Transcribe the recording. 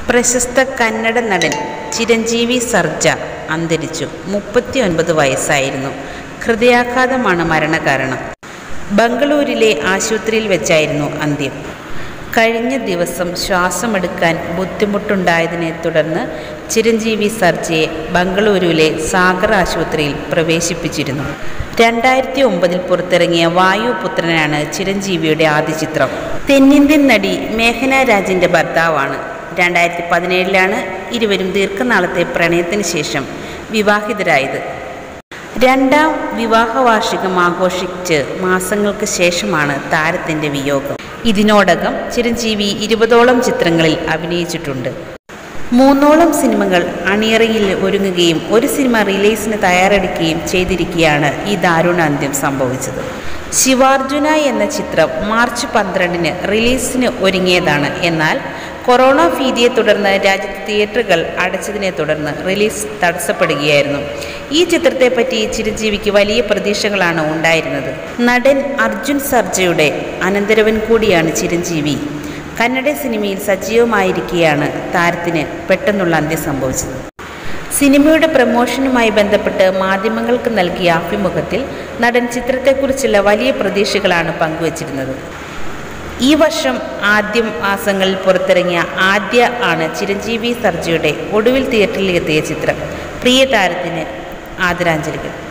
പ്രശസ്ത കന്നഡ നടൻ ചിരഞ്ജീവി സർജ അന്തരിച്ചു മുപ്പത്തിയൊൻപത് വയസ്സായിരുന്നു ഹൃദയാഘാതമാണ് മരണകാരണം ബംഗളൂരിലെ ആശുപത്രിയിൽ വെച്ചായിരുന്നു അന്ത്യം കഴിഞ്ഞ ദിവസം ശ്വാസമെടുക്കാൻ ബുദ്ധിമുട്ടുണ്ടായതിനെ തുടർന്ന് ചിരഞ്ജീവി സർജയെ ബംഗളൂരുവിലെ സാഗർ ആശുപത്രിയിൽ പ്രവേശിപ്പിച്ചിരുന്നു രണ്ടായിരത്തി ഒമ്പതിൽ പുറത്തിറങ്ങിയ വായുപുത്രനാണ് ചിരഞ്ജീവിയുടെ ആദ്യ ചിത്രം തെന്നിന്ത്യൻ നടി മേഘന രാജിൻ്റെ ഭർത്താവാണ് രണ്ടായിരത്തി പതിനേഴിലാണ് ഇരുവരും ദീർഘനാളത്തെ പ്രണയത്തിന് ശേഷം വിവാഹിതരായത് രണ്ടാം വിവാഹ വാർഷികം ആഘോഷിച്ച് മാസങ്ങൾക്ക് ശേഷമാണ് താരത്തിൻ്റെ വിയോഗം ഇതിനോടകം ചിരഞ്ജീവി ഇരുപതോളം ചിത്രങ്ങളിൽ അഭിനയിച്ചിട്ടുണ്ട് മൂന്നോളം സിനിമകൾ അണിയറയിൽ ഒരുങ്ങുകയും ഒരു സിനിമ റിലീസിന് തയ്യാറെടുക്കുകയും ചെയ്തിരിക്കെയാണ് ഈ ദാരുണാന്ത്യം സംഭവിച്ചത് ശിവാർജുന എന്ന ചിത്രം മാർച്ച് പന്ത്രണ്ടിന് റിലീസിന് ഒരുങ്ങിയതാണ് എന്നാൽ കൊറോണ ഭീതിയെ തുടർന്ന് രാജ്യത്ത് തിയേറ്ററുകൾ അടച്ചതിനെ തുടർന്ന് റിലീസ് തടസ്സപ്പെടുകയായിരുന്നു ഈ ചിത്രത്തെപ്പറ്റി ചിരഞ്ജീവിക്ക് വലിയ പ്രതീക്ഷകളാണ് ഉണ്ടായിരുന്നത് നടൻ അർജുൻ സർജയുടെ അനന്തരവൻ കൂടിയാണ് ചിരഞ്ജീവി കന്നഡ സിനിമയിൽ സജീവമായിരിക്കെയാണ് താരത്തിന് പെട്ടെന്നുള്ള അന്ത്യം സംഭവിച്ചത് സിനിമയുടെ പ്രമോഷനുമായി ബന്ധപ്പെട്ട് മാധ്യമങ്ങൾക്ക് നൽകിയ അഭിമുഖത്തിൽ നടൻ ചിത്രത്തെക്കുറിച്ചുള്ള വലിയ പ്രതീക്ഷകളാണ് പങ്കുവച്ചിരുന്നത് ഈ വർഷം ആദ്യ മാസങ്ങളിൽ പുറത്തിറങ്ങിയ ആദ്യ ആണ് ചിരഞ്ജീവി സർജയുടെ ഒടുവിൽ തിയേറ്ററിൽ എത്തിയ ചിത്രം പ്രിയ താരത്തിന് ആദരാഞ്ജലികൾ